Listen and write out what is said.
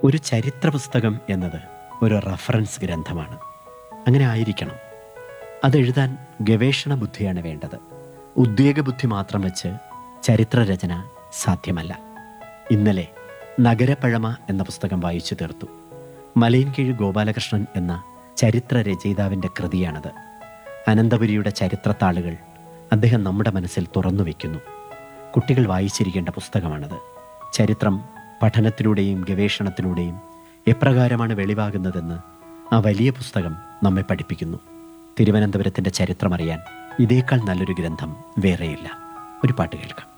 ഒരു ചരിത്ര പുസ്തകം എന്നത് ഒരു റഫറൻസ് ഗ്രന്ഥമാണ് അങ്ങനെ ആയിരിക്കണം അതെഴുതാൻ ഗവേഷണ ബുദ്ധിയാണ് വേണ്ടത് ഉദ്വേഗ ബുദ്ധി മാത്രം വെച്ച് ചരിത്രരചന സാധ്യമല്ല ഇന്നലെ നഗരപ്പഴമ എന്ന പുസ്തകം വായിച്ചു തീർത്തു മലയൻകീഴ് ഗോപാലകൃഷ്ണൻ എന്ന ചരിത്ര രചയിതാവിൻ്റെ കൃതിയാണത് അനന്തപുരിയുടെ ചരിത്രത്താളുകൾ അദ്ദേഹം നമ്മുടെ മനസ്സിൽ തുറന്നു വയ്ക്കുന്നു കുട്ടികൾ വായിച്ചിരിക്കേണ്ട പുസ്തകമാണത് ചരിത്രം പഠനത്തിലൂടെയും ഗവേഷണത്തിലൂടെയും എപ്രകാരമാണ് വെളിവാകുന്നതെന്ന് ആ വലിയ പുസ്തകം നമ്മെ പഠിപ്പിക്കുന്നു തിരുവനന്തപുരത്തിൻ്റെ ചരിത്രമറിയാൻ ഇതേക്കാൾ നല്ലൊരു ഗ്രന്ഥം വേറെയില്ല ഒരു പാട്ട് കേൾക്കാം